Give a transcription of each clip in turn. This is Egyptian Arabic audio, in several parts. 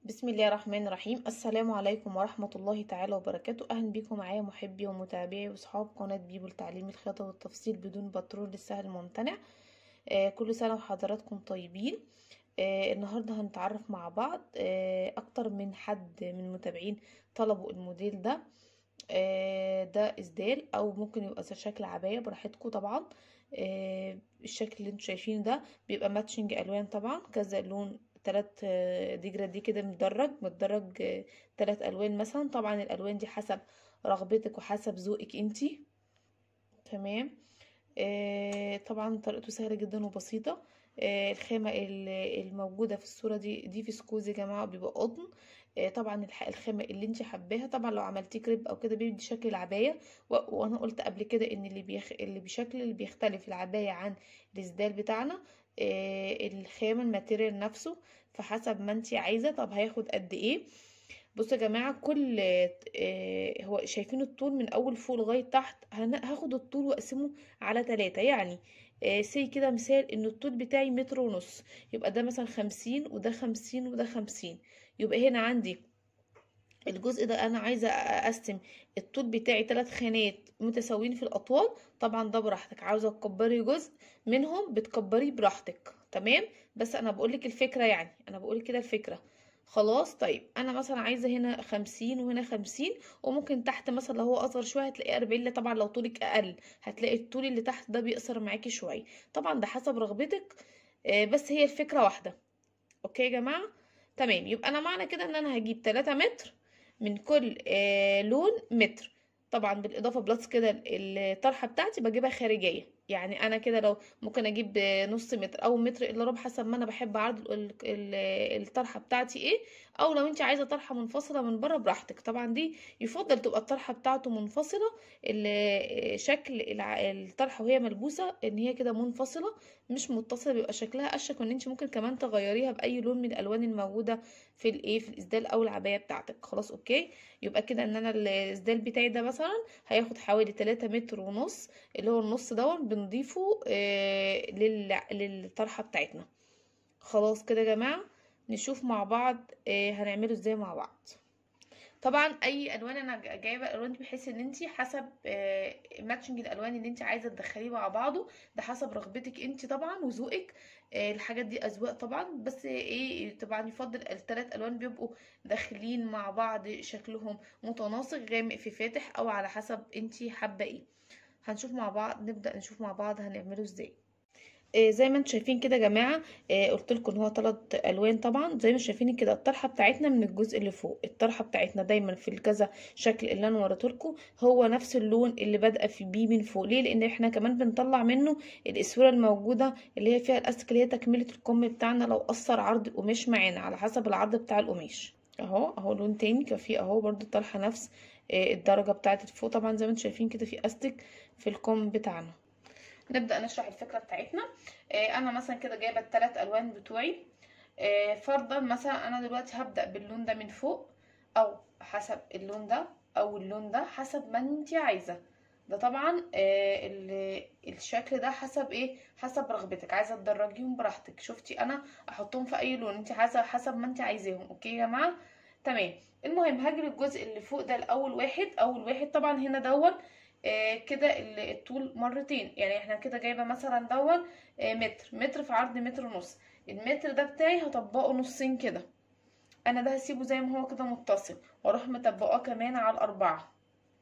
بسم الله الرحمن الرحيم السلام عليكم ورحمة الله تعالى وبركاته أهلا بكم معايا محبي ومتابعي وصحاب قناة بيبو لتعليم الخياطة والتفصيل بدون بترول للسهل الممتنع آه كل سنة وحضراتكم طيبين آه النهاردة هنتعرف مع بعض آه أكتر من حد من متابعين طلبوا الموديل ده آه ده إسدال أو ممكن يبقى شكل عباية براحتكم طبعا آه الشكل اللي انتوا شايفينه ده بيبقى ماتشنج ألوان طبعا كذا لون تلات ديجراد دي كده متدرج متدرج تلات الوان مثلا طبعا الالوان دي حسب رغبتك وحسب ذوقك انتي تمام آه طبعا طريقته سهله جدا وبسيطه آه الخامه الموجوده في الصوره دي دي فيسكوز يا جماعه بيبقى قطن آه طبعا الخامه اللي انت حباها طبعا لو عملتيه كريب او كده بيدي شكل العبايه وانا قلت قبل كده ان اللي بيخ... اللي بشكل اللي بيختلف العبايه عن الاسدال بتاعنا الخام الماتيريال نفسه فحسب ما انت عايزه طب هياخد قد ايه بصوا يا جماعه كل هو شايفين الطول من اول فوق لغايه تحت هاخد الطول واقسمه على ثلاثة يعني سي كده مثال ان الطول بتاعي متر ونص يبقى ده مثلا خمسين وده خمسين وده خمسين يبقى هنا عندي الجزء ده انا عايزه اقسم الطول بتاعي ثلاث خانات متساويين في الاطوال طبعا ده براحتك عاوزه تكبري جزء منهم بتكبريه براحتك تمام بس انا بقولك الفكره يعني انا بقول كده الفكره خلاص طيب انا مثلا عايزه هنا خمسين وهنا خمسين وممكن تحت مثلا لو هو اصغر شويه هتلاقيه اربعين طبعا لو طولك اقل هتلاقي الطول اللي تحت ده بيقصر معاكي شويه طبعا ده حسب رغبتك بس هي الفكره واحده اوكي يا جماعه تمام يبقى انا معنى كده ان انا هجيب 3 متر من كل آه لون متر طبعا بالاضافه بلس كده الطرحه بتاعتي بجيبها خارجيه يعني انا كده لو ممكن اجيب نص متر او متر الا ربع حسب ما انا بحب عرض الطرحه بتاعتي ايه او لو انت عايزه طرحه منفصله من بره براحتك طبعا دي يفضل تبقى الطرحه بتاعته منفصله شكل الطرحه وهي ملبوسه ان هي كده منفصله مش متصله بيبقى شكلها اشك وان انت ممكن كمان تغيريها باي لون من الالوان الموجوده في الايه في الاسدال او العبايه بتاعتك خلاص اوكي يبقى كده ان انا الاسدال بتاعي ده مثلا هياخد حوالي 3 متر ونص اللي هو النص دون بنضيفه آه للطرحه بتاعتنا خلاص كده يا جماعه نشوف مع بعض آه هنعمله ازاي مع بعض طبعا اي الوان انا جايبه الالوان دي بحيث ان انت حسب آه ماتشنج الالوان اللي انت عايزه تدخليه مع بعضه ده حسب رغبتك انت طبعا وذوقك آه الحاجات دي اذواق طبعا بس ايه طبعا يفضل الثلاث الوان بيبقوا داخلين مع بعض شكلهم متناسق غامق في فاتح او على حسب انت حابه ايه هنشوف مع بعض نبدا نشوف مع بعض هنعمله ازاي آه زي ما انتم شايفين كده يا جماعه آه قلت لكم ان هو ثلاث الوان طبعا زي ما شايفين كده الطرحه بتاعتنا من الجزء اللي فوق الطرحه بتاعتنا دايما في الكذا شكل اللي انا وريته لكم هو نفس اللون اللي بادئه في بيه من فوق ليه لان احنا كمان بنطلع منه الاسوره الموجوده اللي هي فيها الاستك اللي هي تكمله الكم بتاعنا لو قصر عرض القماش معانا على حسب العرض بتاع القماش اهو اهو لون تاني كفي اهو برضو الطرحه نفس آه الدرجه بتاعت فوق طبعا زي ما انتم شايفين كده في استك في الكم بتاعنا نبدا نشرح الفكره بتاعتنا آه انا مثلا كده جايبه الثلاث الوان بتوعي آه فرضا مثلا انا دلوقتي هبدا باللون ده من فوق او حسب اللون ده او اللون ده حسب ما انت عايزه ده طبعا آه الشكل ده حسب ايه حسب رغبتك عايزه تدرجيهم براحتك شفتي انا احطهم في اي لون انت عايزه حسب ما انت عايزاهم اوكي يا جماعه تمام المهم هاجي للجزء اللي فوق ده الاول واحد اول واحد طبعا هنا دون آه كده الطول مرتين يعني احنا كده جايبه مثلا دون آه متر متر في عرض متر ونص المتر ده بتاعي هطبقه نصين كده انا ده هسيبه زي ما هو كده متصل واروح مطبقاه كمان على الاربعه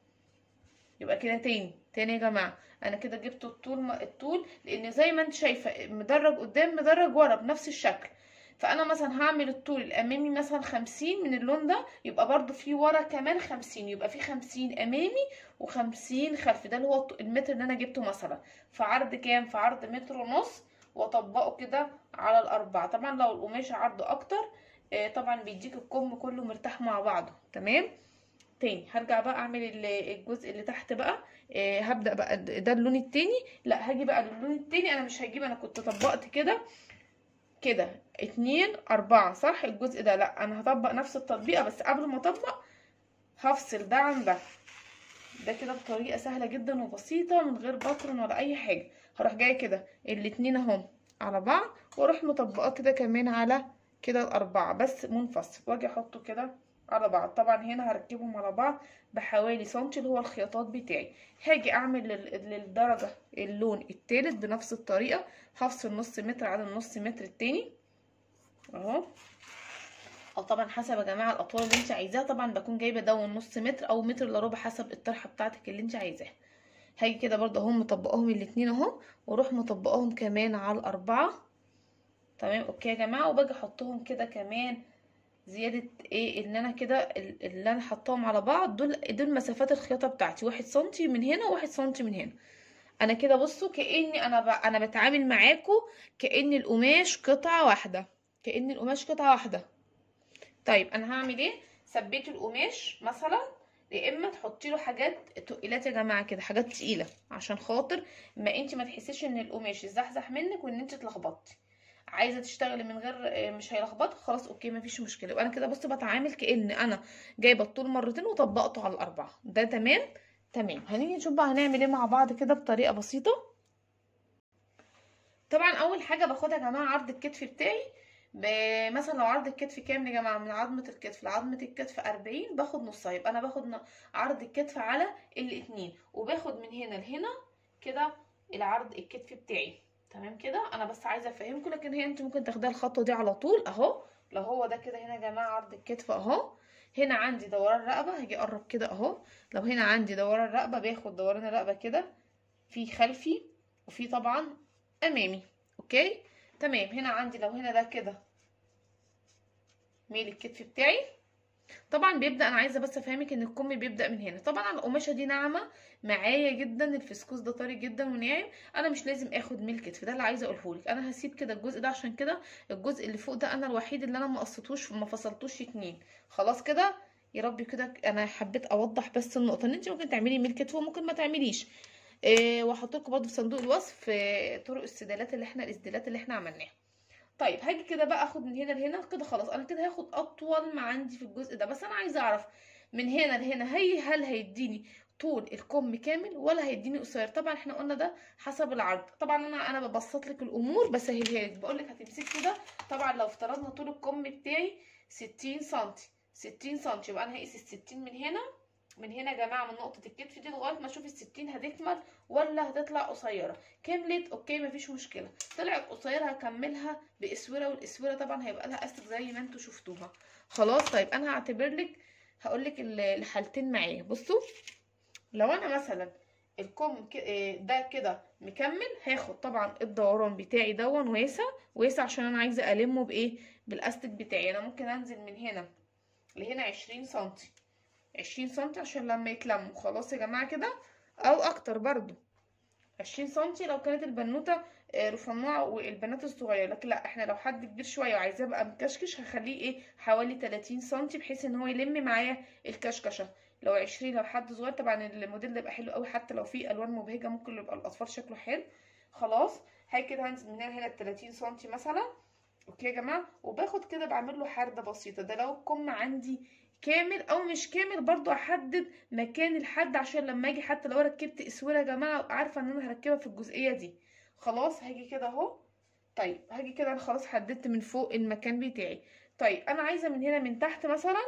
يبقى كده تاني تاني يا جماعه انا كده جبت الطول الطول لان زي ما انت شايفه مدرج قدام مدرج ورا بنفس الشكل فانا مثلا هعمل الطول الامامي مثلا خمسين من اللون ده يبقى برضو في ورا كمان خمسين يبقى في خمسين امامي وخمسين خلفي ده اللي هو المتر اللي انا جبته مثلا في عرض كام في عرض متر ونص واطبقه كده على الاربعه طبعا لو القماش عرضه اكتر طبعا بيديك الكم كله مرتاح مع بعضه تمام تاني هرجع بقى اعمل الجزء اللي تحت بقى هبدا بقى ده اللون التاني لا هاجي بقى للون التاني انا مش هجيب انا كنت طبقت كده كده اتنين اربعة صح الجزء ده لا انا هطبق نفس التطبيقة بس قبل ما اطبق هفصل ده عن ده ده كده بطريقة سهلة جدا وبسيطة من غير بطرن ولا اي حاجة هروح جاية كده الاتنين اهم على بعض واروح مطبقاه كده كمان على كده الاربعه بس منفصل واجي احطه كده على بعض طبعا هنا هركبهم على بعض بحوالي سنتي اللي هو الخياطات بتاعي هاجي اعمل لل- للدرجه اللون التالت بنفس الطريقه هفصل نص متر عن النص متر التاني اهو او طبعا حسب يا جماعه الاطوال اللي انت عايزاها طبعا بكون جايبه دون نص متر او متر الا ربع حسب الطرحه بتاعتك اللي انت عايزاها هاجي كده برضه اهو مطبقاهم الاتنين اهو واروح مطبقاهم كمان على الاربعه تمام اوكي يا جماعه وباجي احطهم كده كمان زياده ايه ان انا كده ال- اللي انا حطاهم على بعض دول دول مسافات الخياطه بتاعتي واحد سنتي من هنا وواحد سنتي من هنا انا كده بصوا كاني انا ب... انا بتعامل معاكم كان القماش قطعه واحده كان القماش قطعه واحده طيب انا هعمل ايه ثبت القماش مثلا يا اما تحطي له حاجات تقيلات يا جماعه كده حاجات تقيله عشان خاطر ما انت ما تحسيش ان القماش يزحزح منك وان انت اتلخبطتي عايزه تشتغلي من غير آه، مش هيلخبطك خلاص اوكي مفيش مشكله وانا كده بص بتعامل كان انا جايبه الطول مرتين وطبقته على الاربعه ده تمام تمام هنيجي نشوف بقى هنعمل ايه مع بعض كده بطريقه بسيطه طبعا اول حاجه باخدها يا جماعه عرض الكتف بتاعي ب- مثلا لو عرض الكتف كام يا جماعه من عظمه الكتف لعظمه الكتف 40 باخد نصها يبقى انا باخد ن- عرض الكتف على الاتنين وباخد من هنا لهنا كده العرض الكتف بتاعي تمام كده انا بس عايزه افهمكم لكن هي انت ممكن تاخديها الخطوه دي على طول اهو لو هو ده كده هنا يا جماعه عرض الكتف اهو هنا عندي دوران رقبه هاجي اقرب كده اهو لو هنا عندي دوران رقبه باخد دوران الرقبه كده في خلفي وفي طبعا امامي اوكي تمام هنا عندي لو هنا ده كده ميل الكتف بتاعي طبعا بيبدا انا عايزه بس افهمك ان الكم بيبدا من هنا طبعا القماشه دي ناعمه معايا جدا الفسكوس ده طري جدا وناعم انا مش لازم اخد ميل كتف ده اللي عايزه اقوله لك انا هسيب كده الجزء ده عشان كده الجزء اللي فوق ده انا الوحيد اللي انا ما قصيتوش وما فصلتوش اتنين خلاص كده يا ربي كده انا حبيت اوضح بس النقطه ان انت ممكن تعملي ميل كتف وممكن ما تعمليش إيه وهحط لكم برضه في صندوق الوصف آه، طرق السدالات اللي احنا الاسدالات اللي احنا عملناها طيب هاجي كده بقى اخد من هنا لهنا كده خلاص انا كده هاخد اطول ما عندي في الجزء ده بس انا عايزه اعرف من هنا لهنا هي هل هيديني طول الكم كامل ولا هيديني قصير طبعا احنا قلنا ده حسب العرض طبعا انا انا ببسط لك الامور بسهلها لك بقول لك هتمسكي كده طبعا لو افترضنا طول الكم بتاعي 60 سم 60 سم يبقى انا هقيس ال 60 من هنا من هنا يا جماعه من نقطه الكتف دي لغايه ما اشوف ال 60 هتكمل ولا هتطلع قصيره كملت اوكي مفيش مشكله طلعت قصيره هكملها باسوره والاسوره طبعا هيبقى لها استك زي ما انتوا شفتوها خلاص طيب انا هعتبر لك هقول لك الحالتين معايا بصوا لو انا مثلا الكم ك- إيه ده كده مكمل هاخد طبعا الدوران بتاعي دون واسع واسع عشان انا عايزه المه بايه بالاستك بتاعي انا ممكن انزل من هنا لهنا عشرين سنتي عشرين سنتي عشان لما يتلموا خلاص يا جماعه كده او اكتر برضو عشرين سنتي لو كانت البنوته آه، رفنوعه والبنات الصغيره لكن لا احنا لو حد كبير شويه وعايزاه بقى مكشكش هخليه ايه حوالي 30 سنتي بحيث ان هو يلم معايا الكشكشه لو 20 لو حد صغير طبعا الموديل ده يبقى حلو قوي حتى لو فيه الوان مبهجه ممكن يبقى الاطفال شكله حلو خلاص هاي كده هنزل من هنا هنا 30 سنتي مثلا اوكي يا جماعه وباخد كده بعمل له حرده بسيطه ده لو الكم عندي كامل او مش كامل برضو احدد مكان الحد عشان لما اجي حتى لو ركبت اسوره يا جماعه أبقى عارفه ان انا هركبها في الجزئيه دي خلاص هاجي كده اهو طيب هاجي كده انا خلاص حددت من فوق المكان بتاعي طيب انا عايزه من هنا من تحت مثلا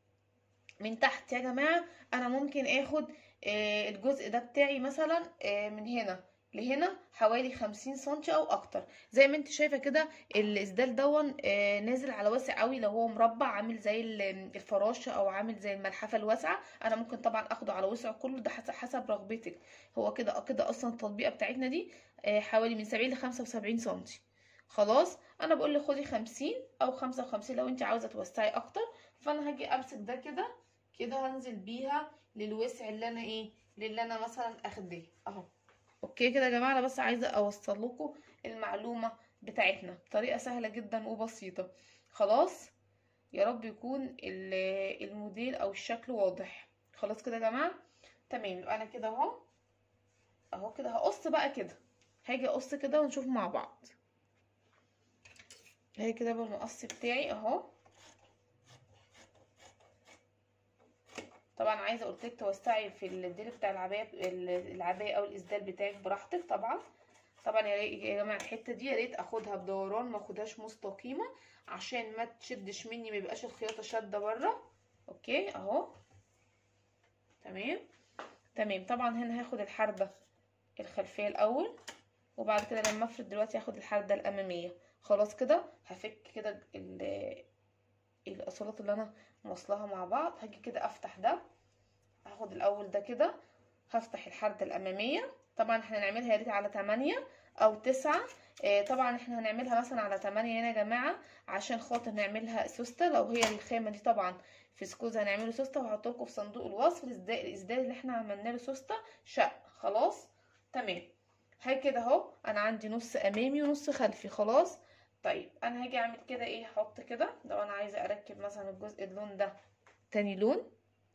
من تحت يا جماعه انا ممكن اخد آه، الجزء ده بتاعي مثلا آه، من هنا لهنا حوالي خمسين سنتي او اكتر زي ما انت شايفه كده الاسدال دون آه، نازل على واسع قوي لو هو مربع عامل زي ال- الفراشه او عامل زي الملحفه الواسعه انا ممكن طبعا اخده على وسع كله ده حسب حسب رغبتك هو كده كده اصلا التطبيقه بتاعتنا دي آه، حوالي من 70 ل 75 سنتي خلاص انا بقول لك خدي 50 او 55 لو انت عاوزه توسعي اكتر فانا هاجي امسك ده كده كده هنزل بيها للوسع اللي انا ايه اللي انا مثلا اخداه اهو اوكي كده يا جماعه انا بس عايزه اوصل لكم المعلومه بتاعتنا بطريقه سهله جدا وبسيطه خلاص يا رب يكون ال- الموديل او الشكل واضح خلاص كده يا جماعه تمام يبقى انا كده اهو اهو كده هقص بقى كده هاجي اقص كده ونشوف مع بعض هاجي كده بالمقص بتاعي اهو طبعا عايزه قلت لك توسعي في الديل بتاع العبايه العبايه او الاسدال بتاعك براحتك طبعا طبعا يا ريت يا جماعه الحته دي يا ريت اخدها بدوران ما اخدهاش مستقيمه عشان ما تشدش مني ما يبقاش الخياطه شاده بره اوكي اهو تمام تمام طبعا هنا هاخد الحربه الخلفيه الاول وبعد كده لما افرد دلوقتي هاخد الحرده الاماميه خلاص كده هفك كده الاصالات اللي انا موصلاها مع بعض هاجي كده افتح ده هاخد الاول ده كده هفتح الحرده الاماميه طبعا احنا هنعملها يا ريت على 8 او 9 اه طبعا احنا هنعملها مثلا على 8 هنا يا جماعه عشان خاطر نعملها سوسته لو هي الخامه دي طبعا فسكوز هنعمله سوسته وهحط لكم في صندوق الوصف الاسدال اللي احنا عملنا له سوسته شق خلاص تمام هاي كده اهو انا عندي نص امامي ونص خلفي خلاص طيب انا هاجي اعمل كده ايه هحط كده لو انا عايزه اركب مثلا الجزء اللون ده تاني لون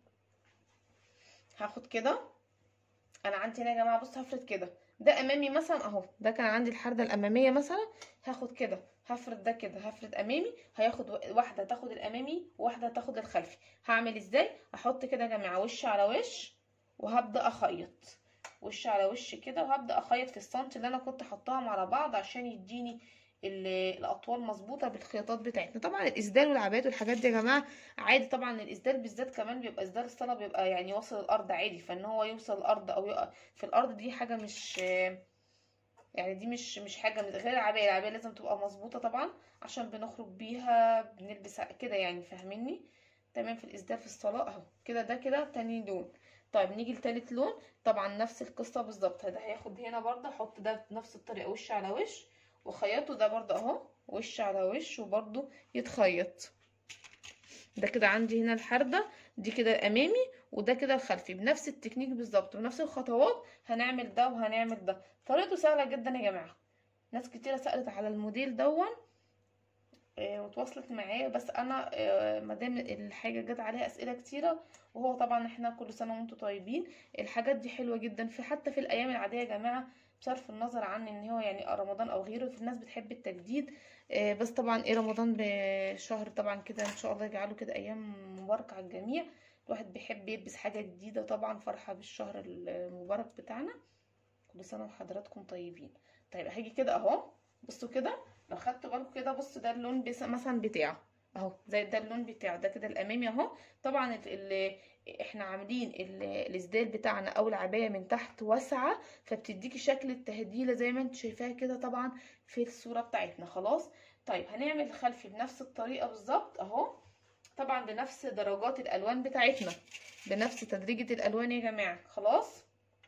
هاخد كده انا عندي هنا يا جماعه بصوا هفرد كده ده امامي مثلا اهو ده كان عندي الحرده الاماميه مثلا هاخد كده هفرد ده كده هفرد امامي هياخد واحده تاخد الامامي وواحده تاخد الخلفي هعمل ازاي احط كده يا جماعه وش على وش وهبدا اخيط وش على وش كده وهبدا اخيط في السنتي اللي انا كنت حطاهم على بعض عشان يديني الاطوال مظبوطه بالخياطات بتاعتنا طبعا الاسدال والعبايات والحاجات دي يا جماعه عادي طبعا الاسدال بالذات كمان بيبقى اسدال الصلاه بيبقى يعني واصل الارض عادي فان هو يوصل الارض او يقع في الارض دي حاجه مش يعني دي مش مش حاجه غير العبايه العبايه لازم تبقى مظبوطه طبعا عشان بنخرج بيها بنلبس كده يعني فاهميني تمام في الاسدال في الصلاه اهو كده ده كده تاني لون طيب نيجي لتالت لون طبعا نفس القصه بالظبط ده هياخد هنا برضه احط ده بنفس الطريقه وش على وش وخيطه ده برضه اهو وش على وش وبرضه يتخيط ده كده عندي هنا الحردة دي كده الامامي وده كده الخلفي بنفس التكنيك بالظبط بنفس الخطوات هنعمل ده وهنعمل ده طريقته سهلة جدا يا جماعة ناس كتيرة سألت على الموديل دون آه وتواصلت معايا بس انا آه مادام الحاجه جت عليها اسئله كتيره وهو طبعا احنا كل سنه وانتم طيبين الحاجات دي حلوه جدا في حتى في الايام العاديه يا جماعه بصرف النظر عن ان هو يعني رمضان او غيره في الناس بتحب التجديد آه بس طبعا ايه رمضان بشهر طبعا كده ان شاء الله يجعله كده ايام مباركه على الجميع الواحد بيحب يلبس حاجه جديده طبعا فرحه بالشهر المبارك بتاعنا كل سنه وحضراتكم طيبين طيب هاجي كده اهو بصوا كده لو خدتوا بالكم كده بصوا ده اللون مثلا بتاعه اهو زي ده اللون بتاعه ده كده الامامي اهو طبعا اللي احنا عاملين الاسدال بتاعنا او العبايه من تحت واسعه فبتديكي شكل التهديله زي ما انت شايفاها كده طبعا في الصوره بتاعتنا خلاص طيب هنعمل الخلفي بنفس الطريقه بالظبط اهو طبعا بنفس درجات الالوان بتاعتنا بنفس تدريجه الالوان يا جماعه خلاص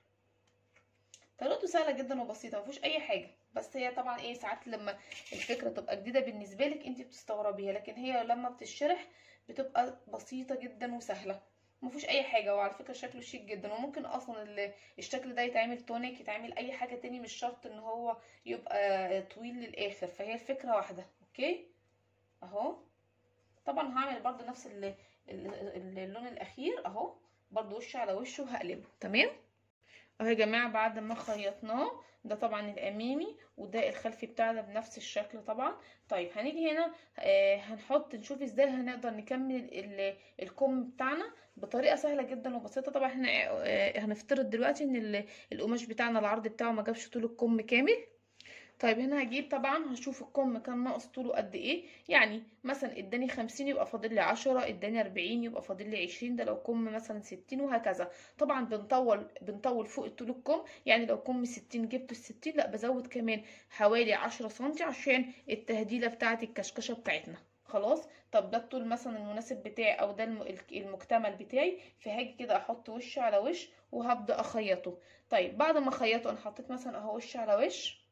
طريقته سهله جدا وبسيطه مفيش اي حاجه بس هي طبعا ايه ساعات لما الفكره تبقى جديده بالنسبه لك انت بتستغربيها لكن هي لما بتشرح بتبقى بسيطه جدا وسهله مفيش اي حاجه وعلى فكره شكله شيك جدا وممكن اصلا الشكل ده يتعمل تونيك يتعمل اي حاجه تاني مش شرط ان هو يبقى طويل للاخر فهي الفكره واحده اوكي اهو طبعا هعمل برضو نفس اللون الاخير اهو برضو وش على وش وهقلبه تمام اهو يا جماعه بعد ما خيطناه ده طبعا الامامي وده الخلفي بتاعنا بنفس الشكل طبعا طيب هنيجي هنا آه هنحط نشوف ازاي هنقدر نكمل الكم بتاعنا بطريقه سهله جدا وبسيطه طبعا احنا آه هنفترض دلوقتي ان القماش بتاعنا العرض بتاعه ما جابش طول الكم كامل طيب هنا هجيب طبعا هشوف الكم كان ناقص طوله قد ايه يعني مثلا اداني خمسين يبقى فاضل لي عشرة اداني اربعين يبقى فاضل لي عشرين ده لو كم مثلا ستين وهكذا طبعا بنطول بنطول فوق طول الكم يعني لو كم ستين جبته الستين لا بزود كمان حوالي عشرة سنتي عشان التهديله بتاعه الكشكشه بتاعتنا خلاص طب ده الطول مثلا المناسب بتاعي او ده المكتمل بتاعي فهاجي كده احط وش على وش وهبدا اخيطه طيب بعد ما اخيطه انا حطيت مثلا اهو وش على وش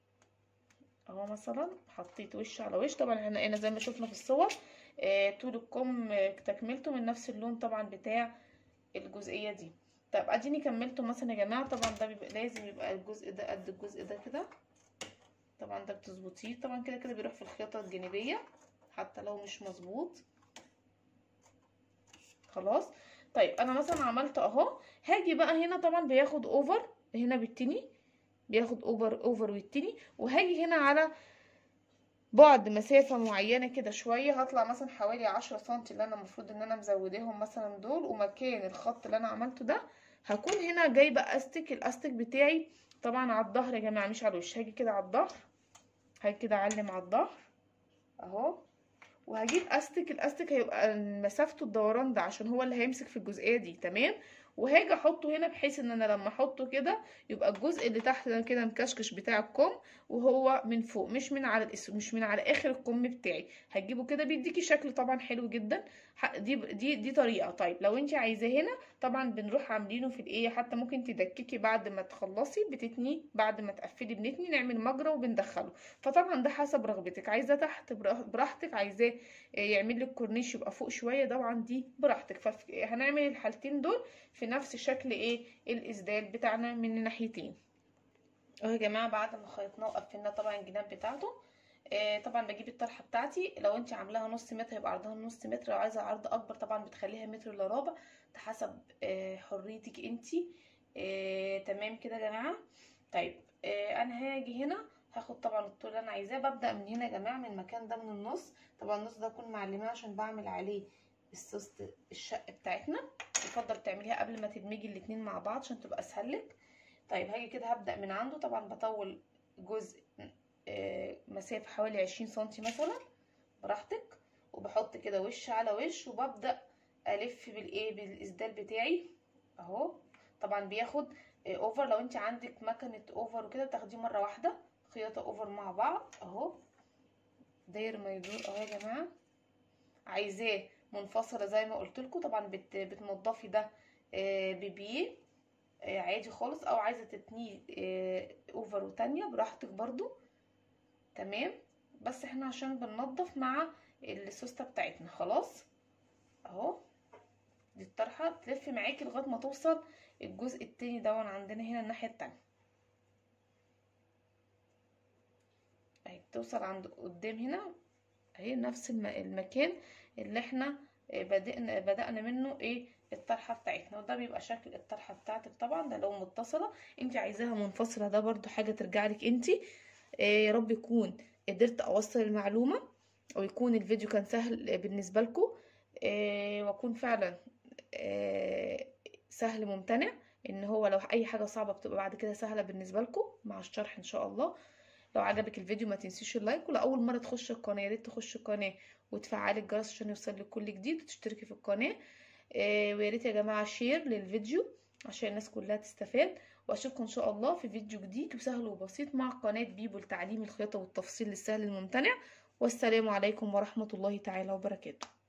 اهو مثلا حطيت وش على وش طبعا احنا هنا زي ما شفنا في الصور آه طول الكم تكملته من نفس اللون طبعا بتاع الجزئيه دي طب اديني كملته مثلا يا جماعه طبعا ده بيبقى لازم يبقى الجزء ده قد الجزء ده كده طبعا ده بتظبطيه طبعا كده كده بيروح في الخياطه الجانبيه حتى لو مش مظبوط خلاص طيب انا مثلا عملت اهو هاجي بقى هنا طبعا بياخد اوفر هنا بالتني بياخد اوفر اوفر والتاني وهاجي هنا على بعد مسافة معينة كده شوية هطلع مثلا حوالي عشرة سنتي اللي انا المفروض ان انا مزوداهم مثلا دول ومكان الخط اللي انا عملته ده هكون هنا جايبة استك الاستك بتاعي طبعا على الظهر يا جماعه مش على الوش هاجي كده على الظهر هاجي كده اعلم على الظهر اهو وهجيب استك الاستك هيبقى مسافته الدوران ده عشان هو اللي هيمسك في الجزئيه دي تمام وهاجي احطه هنا بحيث ان انا لما احطه كده يبقى الجزء اللي تحت ده كده مكشكش بتاع الكم وهو من فوق مش من على الاسم مش من على اخر الكم بتاعي هتجيبه كده بيديكي شكل طبعا حلو جدا دي دي دي طريقه طيب لو انت عايزاه هنا طبعا بنروح عاملينه في الايه حتى ممكن تدككي بعد ما تخلصي بتتني بعد ما تقفلي بنتني نعمل مجرى وبندخله فطبعا ده حسب رغبتك عايزاه تحت براحتك عايزاه يعمل لك كورنيش يبقى فوق شويه طبعا دي براحتك فهنعمل الحالتين دول في نفس شكل ايه الاسدال بتاعنا من الناحيتين اهو يا جماعه بعد ما خيطناه وقفلنا طبعا الجناب بتاعته آه طبعا بجيب الطرحه بتاعتي لو انت عاملاها نص متر يبقى عرضها نص متر لو عايزه عرض اكبر طبعا بتخليها متر الا ربع حسب آه حريتك انت آه تمام كده يا جماعه طيب آه انا هاجي هنا هاخد طبعا الطول اللي انا عايزاه ببدا من هنا يا جماعه من المكان ده من النص طبعا النص ده اكون معلماه عشان بعمل عليه السوست الشق بتاعتنا يفضل تعمليها قبل ما تدمجي الاتنين مع بعض عشان تبقى اسهل لك طيب هاجي كده هبدا من عنده طبعا بطول جزء آه مسافه حوالي عشرين سنتي مثلا براحتك وبحط كده وش على وش وببدا الف بالايه بالاسدال بتاعي اهو طبعا بياخد آه اوفر لو انت عندك مكنه اوفر وكده بتاخديه مره واحده خياطه اوفر مع بعض اهو داير ما يدور اهو يا جماعه عايزاه منفصله زي ما قلت لكم طبعا بت بتنضفي ده آه ببيه آه عادي خالص او عايزه تتنيه آه اوفر وتانية براحتك برضو تمام بس احنا عشان بننضف مع السوسته بتاعتنا خلاص اهو دي الطرحه تلف معاكي لغايه ما توصل الجزء التاني دون عندنا هنا الناحيه التانية اهي بتوصل عند قدام هنا اهي نفس المكان اللي احنا بدأنا بدأنا منه ايه الطرحة بتاعتنا وده بيبقى شكل الطرحة بتاعتك طبعا ده لو متصلة انت عايزاها منفصلة ده برضو حاجة ترجع لك انت إيه يا رب يكون قدرت اوصل المعلومة ويكون الفيديو كان سهل بالنسبة لكم إيه واكون فعلا إيه سهل ممتنع ان هو لو اي حاجة صعبة بتبقى بعد كده سهلة بالنسبة لكم مع الشرح ان شاء الله لو عجبك الفيديو ما تنسيش اللايك ولو اول مره تخش القناه يا ريت تخش القناه وتفعلي الجرس عشان يوصلك كل جديد وتشتركي في القناه آه ويا ريت يا جماعه شير للفيديو عشان الناس كلها تستفاد واشوفكم ان شاء الله في فيديو جديد وسهل وبسيط مع قناه بيبو لتعليم الخياطه والتفصيل للسهل الممتنع والسلام عليكم ورحمه الله تعالى وبركاته